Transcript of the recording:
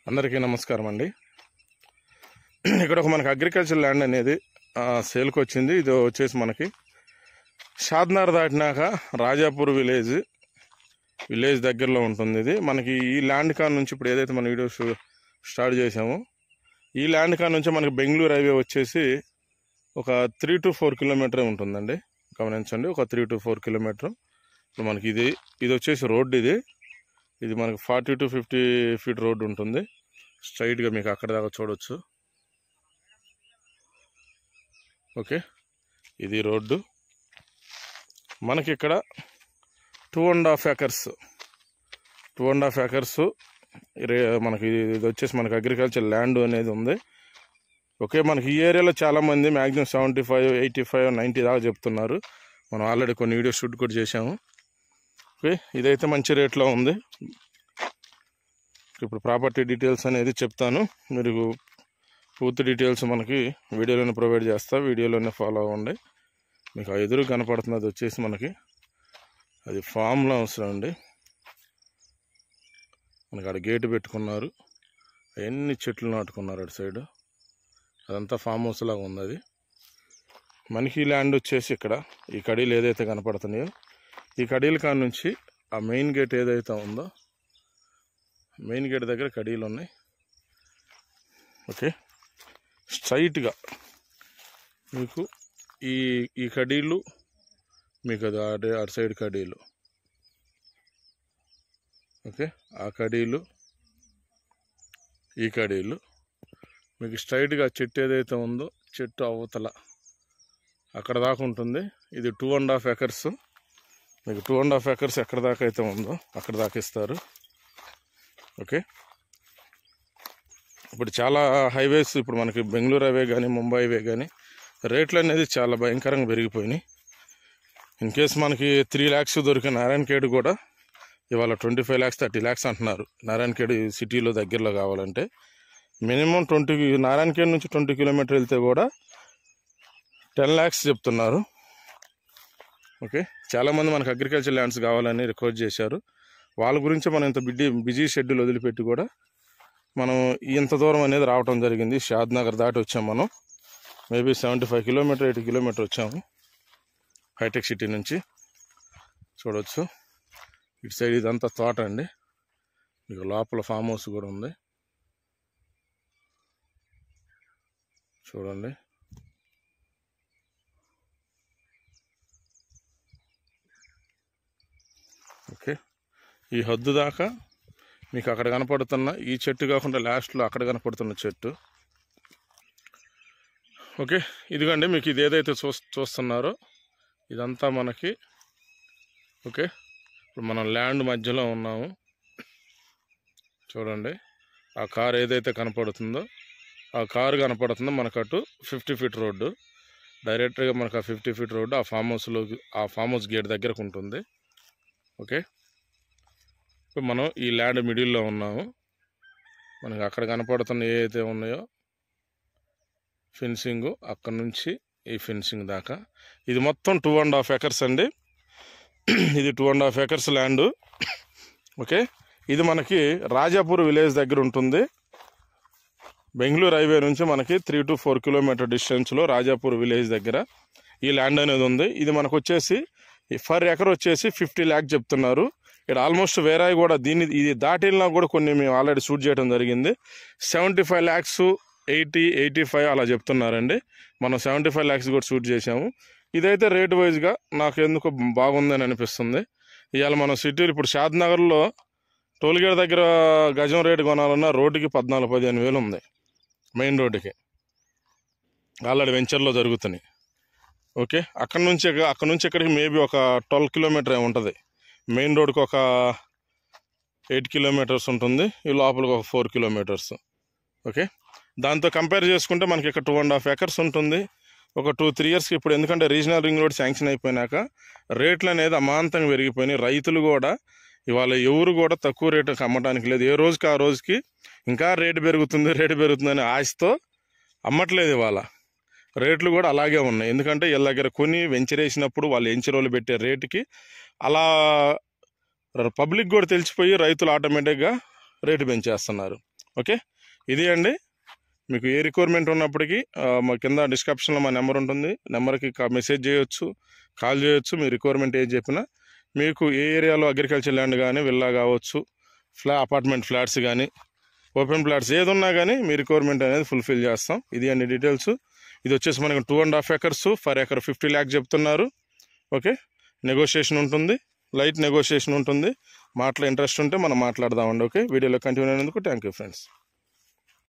అందరికీ నమస్కారం అండి ఇక్కడ ఒక మనకి అగ్రికల్చర్ ల్యాండ్ అనేది ఆ, సేల్కి వచ్చింది ఇది వచ్చేసి మనకి షాద్నార్ దాటినాక రాజాపూర్ విలేజ్ విలేజ్ దగ్గరలో ఉంటుంది ఇది మనకి ఈ ల్యాండ్ కాడ నుంచి ఇప్పుడు ఏదైతే మన వీడియో షూ- స్టార్ట్ చేసామో ఈ ల్యాండ్ కాడ నుంచి మనకి బెంగళూరు హైవే వచ్చేసి ఒక త్రీ టు ఫోర్ కిలోమీటర్ ఉంటుందండి గమనించండి ఒక త్రీ టు ఫోర్ కిలోమీటర్ ఇప్పుడు మనకి ఇది ఇది వచ్చేసి రోడ్ ఇది ఇది మనకి forty to fifty feet road ఉంటుంది స్ట్రైట్గా మీకు అక్కడ దాకా చూడొచ్చు ఓకే ఇది రోడ్డు మనకి ఇక్కడ two and half acres two and half acres మనకి ఇది వచ్చేసి మనకి అగ్రికల్చర్ ల్యాండ్ అనేది ఉంది ఓకే మనకి ఈ ఏరియాలో చాలామంది maximum seventy five eighty five ninety దాకా చెప్తున్నారు మనం ఆల్రెడీ కొన్ని వీడియోస్ షూట్ కూడా చేసాము ఓకే ఇదైతే మంచి రేట్లో ఉంది ఇప్పుడు ప్రాపర్టీ డీటెయిల్స్ అనేది చెప్తాను మీరు పూర్తి డీటెయిల్స్ మనకి వీడియోలోనే ప్రొవైడ్ చేస్తా వీడియోలోనే ఫాలో అవ్వండి మీకు ఆ ఎదురు కనపడుతున్నది వచ్చేసి మనకి అది ఫామ్లో అవసరం అండి మనకి అక్కడ గేటు పెట్టుకున్నారు ఎన్ని చెట్లు నాటుకున్నారు అటు సైడ్ అదంతా ఫామ్ హౌస్ లాగా ఉంది అది మనకి ఈ ల్యాండ్ వచ్చేసి ఇక్కడ ఈ కడీలు ఏదైతే కనపడుతున్నాయో ఈ కడీల కాడ నుంచి ఆ మెయిన్ గేట్ ఏదైతే ఉందో మెయిన్ గేట్ దగ్గర కడీలు ఉన్నాయి ఓకే స్ట్రైట్గా మీకు ఈ ఈ కడీలు మీకు అది అటు అటు సైడ్ కడీలు ఓకే ఆ కడీలు ఈ కడీలు మీకు స్ట్రైట్గా చెట్టు ఏదైతే ఉందో చెట్టు అవతల అక్కడ దాకా ఉంటుంది ఇది టూ అండ్ హాఫ్ ఎకర్స్ మీకు టూ అండ్ హాఫ్ ఎకర్స్ ఎక్కడ దాకా అయితే ఉందో అక్కడ దాకా ఇస్తారు ఓకే ఇప్పుడు చాలా హైవేస్ ఇప్పుడు మనకి బెంగళూరు హైవే కానీ ముంబై హైవే కానీ రేట్లు అనేది చాలా భయంకరంగా పెరిగిపోయినాయి ఇన్ కేస్ మనకి త్రీ ల్యాక్స్ దొరికిన నారాయణ ఖేడ్ కూడా ఇవాళ twenty five lakhs thirty lakhs అంటున్నారు నారాయణ ఖేడ్ సిటీలో దగ్గరలో కావాలంటే మినిమం ట్వంటీ నారాయణ ఖేడ్ నుంచి ట్వంటీ కిలోమీటర్ వెళ్తే కూడా టెన్ ల్యాక్స్ చెప్తున్నారు ఓకే చాలామంది మనకు అగ్రికల్చర్ ల్యాండ్స్ కావాలని రిక్వెస్ట్ చేశారు వాళ్ళ గురించి మనం ఇంత బిజీ బిజీ షెడ్యూల్ వదిలిపెట్టి కూడా మనం ఇంత దూరం అనేది రావటం జరిగింది షాద్ నగర్ దాటి వచ్చాం మనం maybe seventy five kilometre eighty kilometre వచ్చాము హైటెక్ సిటీ నుంచి చూడవచ్చు ఇటు సైడ్ ఇదంతా తోట అండి మీకు లోపల ఫామ్ హౌస్ కూడా ఉంది చూడండి ఓకే ఈ హద్దు దాకా మీకు అక్కడ కనపడుతున్న ఈ చెట్టు కాకుండా లాస్ట్లో అక్కడ కనపడుతున్న చెట్టు ఓకే ఇదిగండి మీకు ఇది ఏదైతే చూ చూస్తున్నారో ఇదంతా మనకి ఓకే ఇప్పుడు మనం ల్యాండ్ మధ్యలో ఉన్నాము చూడండి ఆ కార్ ఏదైతే కనపడుతుందో ఆ కారు కనపడుతుందో మనకు అటు ఫిఫ్టీ ఫీట్ రోడ్డు డైరెక్ట్గా మనకు ఆ ఫిఫ్టీ ఫీట్ రోడ్డు ఆ ఫామ్ హౌస్లో ఆ ఫామ్ హౌస్ గేట్ దగ్గరకు ఉంటుంది ఓకే ఇప్పుడు మనం ఈ ల్యాండ్ మిడిల్లో ఉన్నాము మనకి అక్కడ కనపడుతున్న ఏవైతే ఉన్నాయో ఫెన్సింగ్ అక్కడ నుంచి ఈ ఫెన్సింగ్ దాకా ఇది మొత్తం టూ అండ్ హాఫ్ ఎకర్స్ అండి ఇది two and half acres land okay ఇది మనకి రాజాపూర్ విలేజ్ దగ్గర ఉంటుంది బెంగళూరు హైవే నుంచి మనకి త్రీ టు ఫోర్ కిలోమీటర్ డిస్టెన్స్లో రాజాపూర్ విలేజ్ దగ్గర ఈ ల్యాండ్ అనేది ఉంది ఇది మనకు వచ్చేసి ఫర్ ఎకర్ వచ్చేసి ఫిఫ్టీ ల్యాక్ చెప్తున్నారు ఇక్కడ ఆల్మోస్ట్ వేరే కూడా దీన్ని ఇది దాటినా కూడా కొన్ని మేము ఆల్రెడీ షూట్ చేయడం జరిగింది seventy five lakhs eighty eighty five అలా చెప్తున్నారండి మనం సెవెంటీ ఫైవ్ ల్యాక్స్ కూడా షూట్ చేసాము ఇదైతే రేట్ వైజ్గా నాకు ఎందుకు బాగుందని అనిపిస్తుంది ఇవాళ మనం సిటీలో ఇప్పుడు షాద్ నగర్లో టోల్గేట్ దగ్గర గజం రేటు కొనాలన్నా రోడ్డుకి పద్నాలుగు పదిహేను వేలు ఉంది మెయిన్ రోడ్డుకి ఆల్రెడీ వెంచర్లో జరుగుతున్నాయి ఓకే అక్కడ నుంచి అక్కడ నుంచి ఇక్కడికి మేబీ ఒక ట్వెల్వ్ కిలోమీటర్ ఉంటుంది మెయిన్ రోడ్కి ఒక ఎయిట్ కిలోమీటర్స్ ఉంటుంది ఈ లోపలికి ఒక ఫోర్ కిలోమీటర్స్ ఓకే దాంతో కంపేర్ చేసుకుంటే మనకి ఇక్కడ టూ అండ్ హాఫ్ ఎకర్స్ ఉంటుంది ఒక టూ త్రీ ఇయర్స్కి ఇప్పుడు ఎందుకంటే రీజనల్ రింగ్ రోడ్ శాంక్షన్ అయిపోయినాక రేట్లు అనేది అమాంతంగా పెరిగిపోయినాయి రైతులు కూడా ఇవాళ ఎవరు కూడా తక్కువ రేటుకి అమ్మడానికి లేదు ఏ రోజుకి ఆ రోజుకి ఇంకా రేటు పెరుగుతుంది రేటు పెరుగుతుందని ఆశతో అమ్మట్లేదు ఇవాళ రేట్లు కూడా అలాగే ఉన్నాయి ఎందుకంటే వీళ్ళ దగ్గర కొని వెంచర్ వేసినప్పుడు వాళ్ళు ఎంచరోలు పెట్టే రేటుకి అలా పబ్లిక్ కూడా తెలిసిపోయి రైతులు ఆటోమేటిక్గా రేటు పెంచేస్తున్నారు ఓకే ఇది అండి మీకు ఏ రిక్వైర్మెంట్ ఉన్నప్పటికీ ఆ, మా కింద డిస్క్రిప్షన్లో మా నెంబర్ ఉంటుంది నెంబర్కి కా- మెసేజ్ చేయొచ్చు కాల్ చేయొచ్చు మీ రిక్వైర్మెంట్ ఏది చెప్పినా మీకు ఏ ఏరియాలో అగ్రికల్చర్ ల్యాండ్ కానీ విల్లా కావచ్చు ఫ్లా అపార్ట్మెంట్ ఫ్లాట్స్ కానీ ఓపెన్ ప్లాట్స్ ఏది ఉన్నా కానీ మీ రిక్వైర్మెంట్ అనేది ఫుల్ఫిల్ చేస్తాం ఇది అన్ని డీటెయిల్స్ ఇది వచ్చేసి మనకి two and half acres per acre fifty lakh చెప్తున్నారు ఓకే నెగోషియేషన్ ఉంటుంది లైట్ నెగోషియేషన్ ఉంటుంది మాటలో ఇంట్రెస్ట్ ఉంటే మనం మాట్లాడదామండి ఓకే వీడియోలో కంటిన్యూ అయినందుకు థ్యాంక్ యూ ఫ్రెండ్స్